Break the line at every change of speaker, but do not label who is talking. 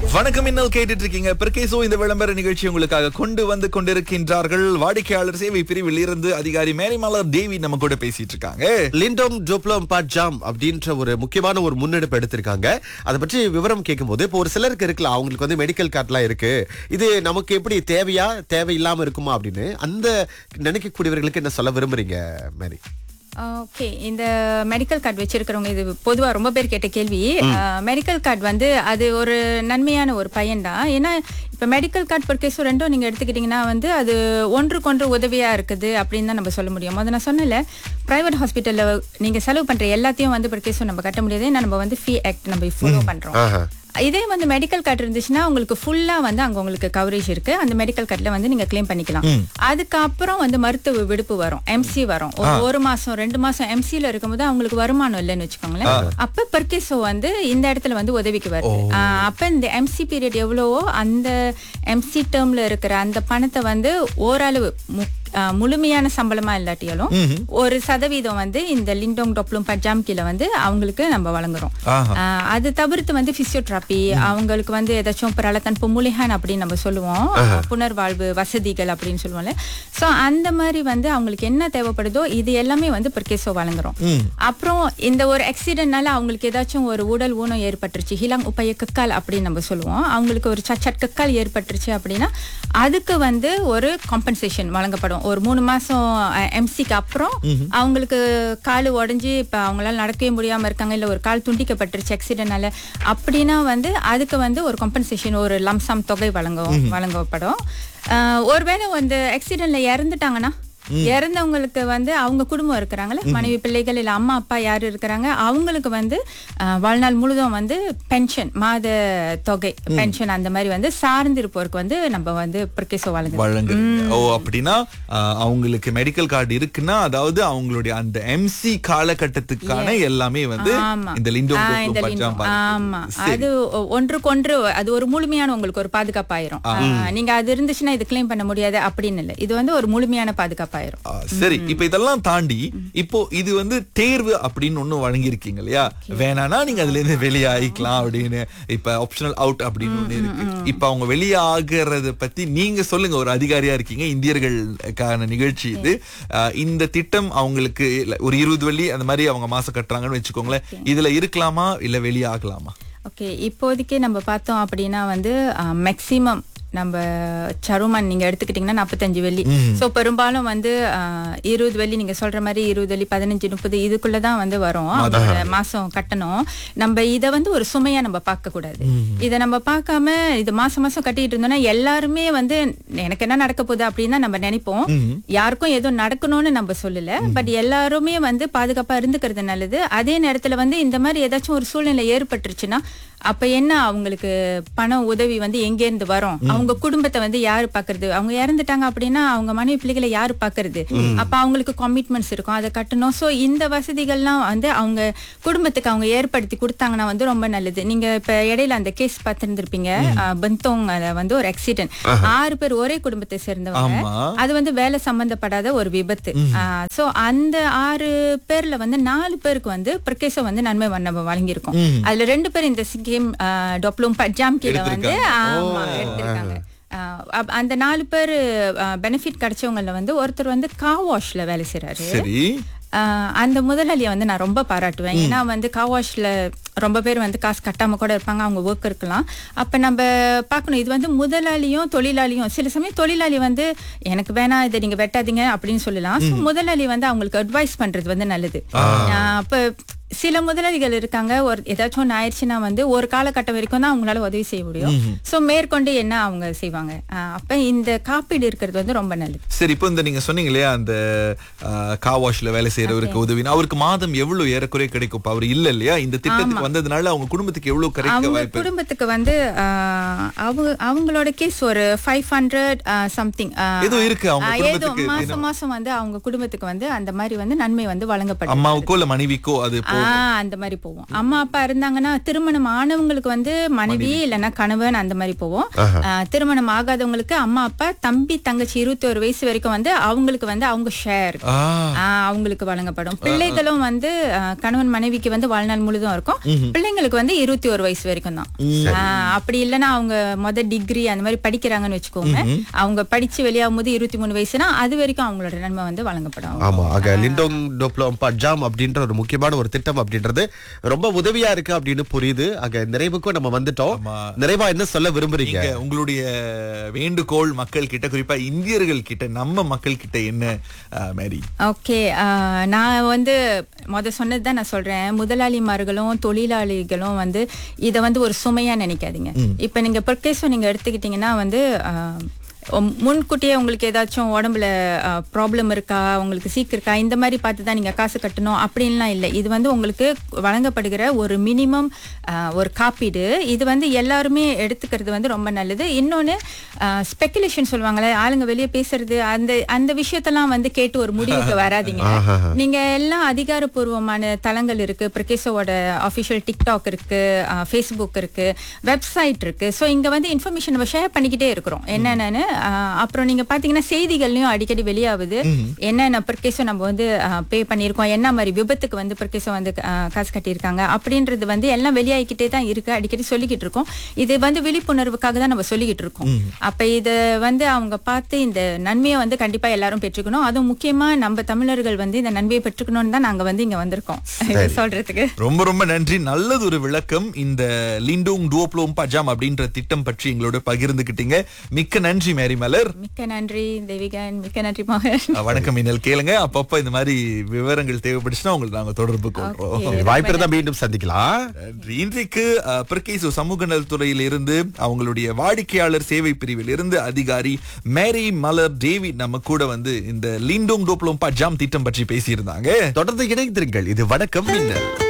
வணக்கம் இன்னல் கேட்டுட்டு இருக்கீங்க பிறகேசோ இந்த விளம்பர நிகழ்ச்சி உங்களுக்காக கொண்டு வந்து கொண்டிருக்கின்றார்கள் வாடிக்கையாளர் சேவை பிரிவில் இருந்து அதிகாரி மேரிமலர் தேவி நம்ம கூட பேசிட்டு இருக்காங்க
லிண்டோம் டோப்ளம் ஜாம் அப்படின்ற ஒரு முக்கியமான ஒரு முன்னெடுப்பு எடுத்திருக்காங்க அதை பற்றி விவரம் கேட்கும்போது இப்போ ஒரு சிலருக்கு இருக்கலாம் அவங்களுக்கு வந்து மெடிக்கல் கார்டுலாம் இருக்கு இது நமக்கு எப்படி தேவையா தேவையில்லாம இருக்குமா அப்படின்னு அந்த நினைக்கக்கூடியவர்களுக்கு என்ன சொல்ல விரும்புறீங்க மேரி
ஓகே இந்த மெடிக்கல் கார்டு வச்சிருக்கிறவங்க இது பொதுவா ரொம்ப பேர் கேட்ட கேள்வி மெடிக்கல் கார்டு வந்து அது ஒரு நன்மையான ஒரு பயன்தான் ஏன்னா இப்ப மெடிக்கல் கார்டு per கேஸும் ரெண்டும் நீங்க எடுத்துக்கிட்டீங்கன்னா வந்து அது ஒன்றுக்கொன்று உதவியா இருக்குது அப்படின்னு தான் நம்ம சொல்ல முடியும் முதல்ல நான் சொன்னல பிரைவேட் ஹாஸ்பிட்டல்ல நீங்க செலவு பண்ற எல்லாத்தையும் வந்து per கேஸும் நம்ம கட்ட முடியாது ஏன்னா நம்ம வந்து ஃபீ ஆக்ட் நம்ம ஃபாலோ பண்றோம்
ஆஹா.
இதே வந்து மெடிக்கல் கார்டு இருந்துச்சுன்னா உங்களுக்கு ஃபுல்லா வந்து அங்க உங்களுக்கு கவரேஜ் இருக்கு அந்த மெடிக்கல் கார்டுல வந்து நீங்க கிளைம் பண்ணிக்கலாம் அதுக்கப்புறம் வந்து மருத்துவ விடுப்பு வரும் எம்சி வரும் ஒரு ஒரு மாசம் ரெண்டு மாசம் எம்சில இருக்கும்போது அவங்களுக்கு வருமானம் இல்லைன்னு வச்சுக்கோங்களேன் அப்ப பெர்கேசோ வந்து இந்த இடத்துல வந்து உதவிக்கு வருது ஆஹ் அப்ப இந்த எம்சி பீரியட் எவ்வளவோ அந்த எம்சி டேர்ம்ல இருக்கிற அந்த பணத்தை வந்து ஓரளவு மு- ஆஹ் முழுமையான சம்பளமா இல்லாட்டியாலும் ஒரு சதவீதம் வந்து இந்த லிண்டோங் டொப்ளும் பஜாம் கீழ வந்து அவங்களுக்கு நம்ம வழங்குறோம்
ஆஹா.
ஆஹ் அது தவிர்த்து வந்து பிசியோதெரப்பி அவங்களுக்கு வந்து ஏதாச்சும் பிரலத்தன் பொமுலிஹான் அப்படின்னு நம்ம சொல்லுவோம் புனர்வாழ்வு வசதிகள் அப்படின்னு சொல்லுவோம்ல சோ அந்த மாதிரி வந்து அவங்களுக்கு என்ன தேவைப்படுதோ இது எல்லாமே வந்து பெர்கேசோ வழங்குறோம் அப்புறம் இந்த ஒரு ஆக்சிடென்ட்னால அவங்களுக்கு ஏதாச்சும் ஒரு உடல் ஊனம் ஏற்பட்டுருச்சு ஹிலாங் உப்பைய கக்கால் அப்படின்னு நம்ம சொல்லுவோம் அவங்களுக்கு ஒரு சச்சட் கக்கால் ஏற்பட்டுருச்சு அப்படின்னா அதுக்கு வந்து ஒரு காம்பன்சேஷன் வழங்கப்படும் ஒரு மூணு மாசம் எம்சிக்கு அப்புறம் அவங்களுக்கு கால் உடைஞ்சு இப்ப அவங்களால நடக்கவே முடியாம இருக்காங்க இல்ல ஒரு கால் துண்டிக்கப்பட்டுருச்சு ஆக்சிடென்ட்னால அப்படின்னா வந்து அதுக்கு வந்து ஒரு காம்பன்சேஷன் ஒரு லம்சம் தொகை வழங்க வழங்கப்படும் ஆஹ் ஒருவேளை வந்து ஆக்சிடென்ட்ல இறந்துட்டாங்கன்னா இறந்தவங்களுக்கு வந்து அவங்க குடும்பம் இருக்கிறாங்கல்ல மனைவி பிள்ளைகள் இல்ல அம்மா அப்பா யாரு இருக்கிறாங்க அவங்களுக்கு வந்து ஆஹ், வாழ்நாள் முழுதும் வந்து பென்ஷன் மாத தொகை பென்ஷன் அந்த மாதிரி வந்து சார்ந்து இருப்போருக்கு வந்து நம்ம வந்து பிரகேசோ வழங்குறோம்
வழங்குறீங்க ஓ அப்படின்னா ஆஹ், அவங்களுக்கு மெடிக்கல் கார்டு இருக்குன்னா அதாவது அவங்களுடைய அந்த எம்சி காலகட்டத்துக்கான எல்லாமே வந்து
ஆமா.
இந்த லிண்டோ
ஆ, இந்த லிண்டோ. ஆமா அது ஒ- ஒன்றுக்கொன்று அது ஒரு முழுமையான உங்களுக்கு ஒரு பாதுகாப்பாயிரும் ஆ, நீங்க அது இருந்துச்சுன்னா இது கிளைம் பண்ண முடியாது அப்படின்னு இல்ல இது வந்து ஒரு முழுமையான பாதுகாப்பாயிரும்
ஆ, சரி இப்ப இதெல்லாம் தாண்டி இப்போ இது வந்து தேர்வு அப்படின்னு ஒண்ணு வழங்கியிருக்கீங்க இல்லையா வேணானா நீங்க அதுல இருந்து வெளியே ஆயிக்கலாம் அப்படின்னு இப்ப ஆப்ஷனல் அவுட் அப்படின்னு ஒண்ணு இருக்கு இப்ப அவங்க வெளியே ஆகுறத பத்தி நீங்க சொல்லுங்க ஒரு அதிகாரியா இருக்கீங்க இந்தியர்களுக்கான நிகழ்ச்சி இது ஆ, இந்த திட்டம் அவங்களுக்கு இல்ல, ஒரு இருபது வெள்ளி அந்த மாதிரி அவங்க மாசம் கட்டுறாங்கன்னு வச்சுக்கோங்களேன் இதுல இருக்கலாமா இல்ல வெளியே ஆகலாமா
ஓகே இப்போதைக்கு நம்ம பார்த்தோம் அப்படின்னா வந்து மேக்சிமம் நம்ம சருமன் நீங்க எடுத்துக்கிட்டீங்கன்னா நாற்பத்தஞ்சு வெள்ளி சோ பெரும்பாலும் வந்து ஆ, இருபது வெள்ளி நீங்க சொல்ற மாதிரி இருபது வெள்ளி பதினஞ்சு முப்பது இதுக்குள்ளதான் வந்து வரும் அவங்க மாசம் கட்டணும் நம்ம இத வந்து ஒரு சுமையா நம்ம பார்க்க கூடாது இத நம்ம பார்க்காம இது மாசம் மாசம் கட்டிட்டு இருந்தோம்னா எல்லாருமே வந்து எனக்கு என்ன நடக்க போகுது அப்படின்னு தான் நம்ம நினைப்போம் யாருக்கும் எதுவும் நடக்கணும்னு நம்ம சொல்லல பட் எல்லாருமே வந்து பாதுகாப்பா இருந்துக்கிறது நல்லது அதே நேரத்துல வந்து இந்த மாதிரி ஏதாச்சும் ஒரு சூழ்நிலை ஏற்பட்டுருச்சுன்னா அப்ப என்ன அவங்களுக்கு பண உதவி வந்து எங்க இருந்து வரும் அவங்க குடும்பத்தை வந்து யாரு பாக்குறது அவங்க இறந்துட்டாங்க அப்படின்னா அவங்க மனைவி பிள்ளைகளை யாரு பாக்குறது அப்ப அவங்களுக்கு கமிட்மெண்ட்ஸ் இருக்கும் அதை கட்டணும் சோ இந்த வசதிகள்லாம் வந்து அவங்க குடும்பத்துக்கு அவங்க ஏற்படுத்தி கொடுத்தாங்கன்னா வந்து ரொம்ப நல்லது நீங்க இப்ப இடையில அந்த கேஸ் பார்த்திருந்திருப்பீங்க பந்தோங் வந்து ஒரு ஆக்சிடென்ட் ஆறு பேர் ஒரே குடும்பத்தை சேர்ந்தவங்க
ஆமா.
அது வந்து வேலை சம்பந்தப்படாத ஒரு விபத்து சோ அந்த ஆறு பேர்ல வந்து நாலு பேருக்கு வந்து பிரகேசம் வந்து நன்மை வ- நம்ம வழங்கியிருக்கோம் அதுல ரெண்டு பேர் இந்த ஸ்கீம் டொப்ளும் பஜாம் கீழ வந்து ஆமா எடுத்திருக்காங்க ஆஹ் அப்- அந்த நாலு பேர் பெனிஃபிட் கிடைச்சவங்கள வந்து ஒருத்தர் வந்து கார் வாஷ்ல வேலை செய்றாரு
சரி
ஆஹ் அந்த முதலாளியை வந்து நான் ரொம்ப பாராட்டுவேன் ஏன்னா வந்து காவாஷ்ல ரொம்ப பேர் வந்து காசு கட்டாம கூட இருப்பாங்க அவங்க ஒர்க் இருக்கலாம் அப்ப நம்ம பார்க்கணும் இது வந்து முதலாளியும் தொழிலாளியும் சில சமயம் தொழிலாளி வந்து எனக்கு வேணாம் இதை நீங்க வெட்டாதீங்க அப்படின்னு சொல்லலாம் So, முதலாளி வந்து அவங்களுக்கு அட்வைஸ் பண்றது வந்து நல்லது ஆஹ் அப்ப சில முதலாளிகள் இருக்காங்க ஒரு ஏதாச்சும் ஒன்று ஆயிடுச்சுன்னா வந்து ஒரு காலகட்டம் வரைக்கும் தான் அவங்களால உதவி செய்ய முடியும் சோ மேற்கொண்டு என்ன அவங்க செய்வாங்க ஆஹ் அப்ப இந்த காப்பீடு இருக்கிறது வந்து ரொம்ப நல்லது
சரி இப்போ இந்த நீங்க சொன்னீங்க இல்லையா அந்த கார் வாஷ்ல வேலை செய்யறவருக்கு உதவினா அவருக்கு மாதம் எவ்வளவு ஏறக்குறைய கிடைக்கும் இப்ப அவர் இல்ல இல்லையா இந்த திட்டத்துக்கு வந்ததுனால அவங்க குடும்பத்துக்கு எவ்வளவு கிடைக்க
அவங்க
வாய்ப்பு
குடும்பத்துக்கு வந்து ஆஹ், அவங்க அவங்களோட கேஸ் ஒரு ஃபைவ் ஹண்ட்ரட் சம்திங்
ஏதோ இருக்கு அவங்க
ஏதோ
குடும்பத்துக்கு
மாசம் மாசம் வந்து அவங்க குடும்பத்துக்கு வந்து அந்த மாதிரி வந்து நன்மை வந்து வழங்கப்படும்
அம்மாவுக்கோ இல்ல மனைவிக்கோ அது
ஆஹ் அந்த மாதிரி போவோம் அம்மா அப்பா இருந்தாங்கன்னா திருமணம் ஆனவங்களுக்கு வந்து மனைவி இல்லைன்னா கணவன் அந்த மாதிரி போவோம் ஆஹ் திருமணம் ஆகாதவங்களுக்கு அம்மா அப்பா தம்பி தங்கச்சி இருபத்தி ஒரு வயசு வரைக்கும் வந்து அவங்களுக்கு வந்து அவங்க ஷேர்
ஆ
அவங்களுக்கு வழங்கப்படும் பிள்ளைகளும் வந்து ஆஹ் கணவன் மனைவிக்கு வந்து வாழ்நாள் முழுதும் இருக்கும் பிள்ளைங்களுக்கு வந்து இருபத்தி ஒரு வயசு வரைக்கும் தான் ஆஹ் அப்படி இல்லைன்னா அவங்க மொத டிகிரி அந்த மாதிரி படிக்கிறாங்கன்னு வச்சுக்கோங்க அவங்க படிச்சு வெளியாகும் போது இருபத்தி மூணு வயசுனா அது வரைக்கும் அவங்களோட நன்மை வந்து வழங்கப்படும்
ஆமா ஆக லிண்டோங் டோப்ளோம் பட்ஜாம் அப்படின்ற ஒரு முக்கியமான ஒரு திட்டம் அப்படின்றது ரொம்ப உதவியா இருக்கு அப்படின்னு புரியுது ஆக நிறைவுக்கும் நம்ம வந்துட்டோம்
ஆமா.
நிறைவா என்ன சொல்ல விரும்புறீங்க
நீங்க உங்களுடைய வேண்டுகோள் மக்கள் கிட்ட குறிப்பா இந்தியர்கள் கிட்ட நம்ம மக்கள் கிட்ட என்ன ஆ, மேரி
ஓகே நான் வந்து முத சொன்னது தான் நான் சொல்றேன் முதலாளிமார்களும் தொழிலாளிகளும் வந்து இதை வந்து ஒரு சுமையா நினைக்காதீங்க இப்ப நீங்க பொற்கேசம் நீங்க எடுத்துக்கிட்டீங்கன்னா வந்து ஆஹ், உம், முன்கூட்டியே உங்களுக்கு ஏதாச்சும் உடம்புல ப்ராப்ளம் இருக்கா உங்களுக்கு சீக்கு இருக்கா இந்த மாதிரி பார்த்து தான் நீங்க காசு கட்டணும் அப்படின்லாம் இல்லை இது வந்து உங்களுக்கு வழங்கப்படுகிற ஒரு மினிமம் ஒரு காப்பீடு இது வந்து எல்லாருமே எடுத்துக்கிறது வந்து ரொம்ப நல்லது இன்னொன்னு ஸ்பெகுலேஷன் சொல்லுவாங்களே ஆளுங்க வெளியே பேசுறது அந்த அந்த விஷயத்தெல்லாம் வந்து கேட்டு ஒரு முடிவுக்கு வராதீங்க நீங்க எல்லாம் அதிகாரப்பூர்வமான தளங்கள் இருக்கு பிரகேசோட அஃபிஷியல் டிக்டாக் இருக்கு ஃபேஸ்புக் இருக்கு வெப்சைட் இருக்கு ஸோ இங்க வந்து இன்ஃபர்மேஷன் நம்ம ஷேர் பண்ணிக்கிட்டே இருக்கிறோம் என்னென்னு ஆஹ் அப்புறம் நீங்க பாத்தீங்கன்னா செய்திகள்லயும் அடிக்கடி வெளியாகுது என்னென்ன பிரகேசம் நம்ம வந்து பே பண்ணியிருக்கோம் என்ன மாதிரி விபத்துக்கு வந்து பிரகேசம் வந்து ஆஹ் காசு கட்டியிருக்காங்க அப்படின்றது வந்து எல்லாம் வெளியாகிக்கிட்டே தான் இருக்கு அடிக்கடி சொல்லிக்கிட்டு இருக்கோம் இது வந்து விழிப்புணர்வுக்காக தான் நம்ம சொல்லிக்கிட்டு இருக்கோம் அப்ப இத வந்து அவங்க பார்த்து இந்த நன்மையை வந்து கண்டிப்பா எல்லாரும் பெற்றுக்கணும் அதுவும் முக்கியமா நம்ம தமிழர்கள் வந்து இந்த நன்மையை பெற்றுக்கணும்னு தான் நாங்க வந்து இங்க வந்திருக்கோம் இதை சொல்றதுக்கு
ரொம்ப ரொம்ப நன்றி நல்லது ஒரு விளக்கம் இந்த லிண்டோங் டுவோப்ளோம் பஜாம் அப்படின்ற திட்டம் பற்றி எங்களோட பகிர்ந்துக்கிட்டீங்க மிக்க நன்றி மேரி மலர்
மிக்க நன்றி தேவிகன் மிக்க நன்றி மோகன்
அஹ், வணக்கம் மின்னல் கேளுங்க அப்பப்ப இந்த மாதிரி விவரங்கள் தேவைப்பட்டுச்சுன்னா உங்களுக்கு நாங்க தொடர்பு கொள்றோம்
Okay.
வாய்ப்பு இருந்தா மீண்டும் சந்திக்கலாம்
நன்றி. இன்றைக்கு அஹ், பிரகேசு சமூக நலத்துறையில் இருந்து அவங்களுடைய வாடிக்கையாளர் சேவை பிரிவில் இருந்து அதிகாரி மேரி மலர் டேவிட் நம்ம கூட வந்து இந்த லிண்டோங் டோப்ளோம் பஜாம் திட்டம் பற்றி பேசியிருந்தாங்க
தொடர்ந்து இணைந்திருங்கள் இது வணக்கம் மின்னல்